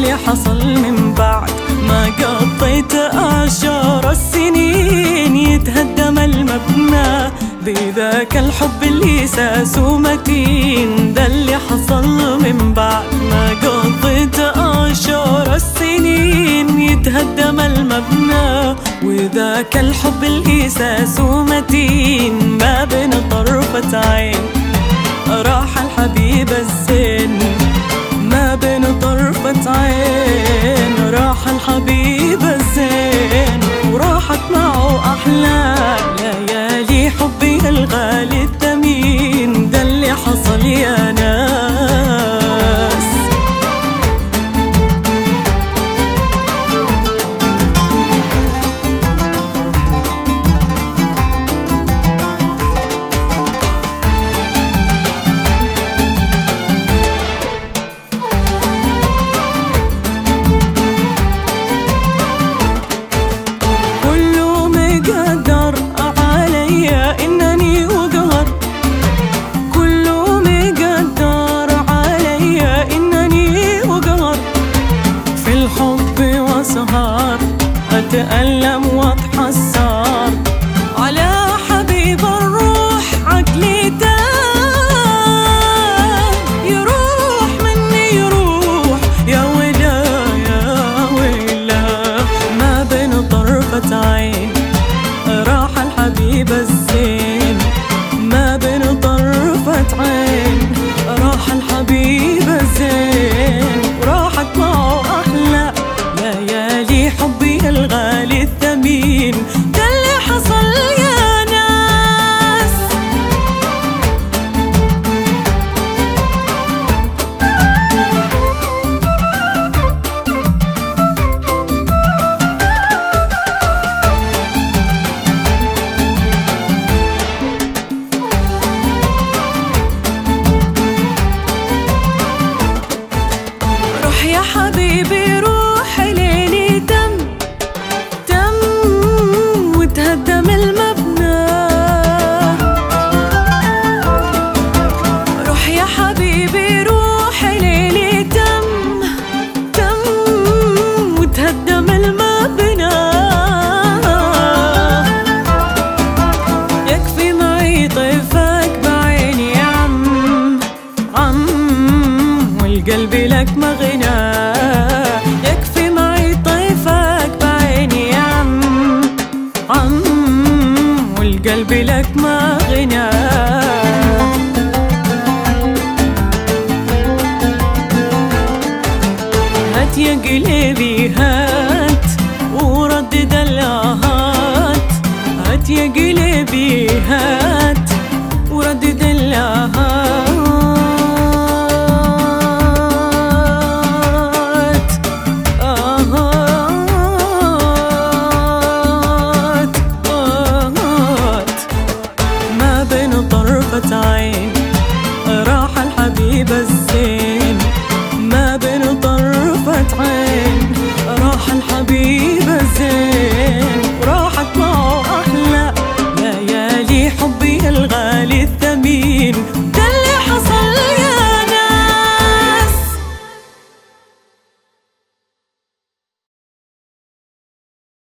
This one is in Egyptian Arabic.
اللي حصل من بعد ما قضيت عشر السنين يتهدم المبنى بذاك الحب اللي ساسه متين ده اللي حصل من بعد ما قضيت عشر السنين يتهدم المبنى وذاك الحب اللي ساسه متين ما بين طرفة عين راح الحبيب الزين ما بين طرفة عين راح الحبيب الزين وراحت معه أحلى ليالي حبي الغالي الثمين ده اللي حصل يا ناس كله مقدر عليا انني وقهر كله مقدر عليا انني وقهر في الحب وسهر اتألم واتحسر على حبيب الروح عقلي تاه يروح مني يروح يا ويلا يا ويلا ما بين طرفة عين راح الحبيب الزين ما بين طرفة عين راح الحبيب الزين وراحت معه أحلى ليالي حبي الغالي الثمين ده اللي حصل يا ناس روح يا حبيبي روح ليلي دم دم وتهدم المبنى روح يا حبيبي روح ليلي دم دم وتهدم المبنى يكفي معي طيفك بعيني يا عم عم والقلب لك مغنى يكفي معي طيفك بعيني يا عم عم والقلب لك مغنى هات يا قلبي هات وردد الآهات هات يا قلبي هات وردد الآهات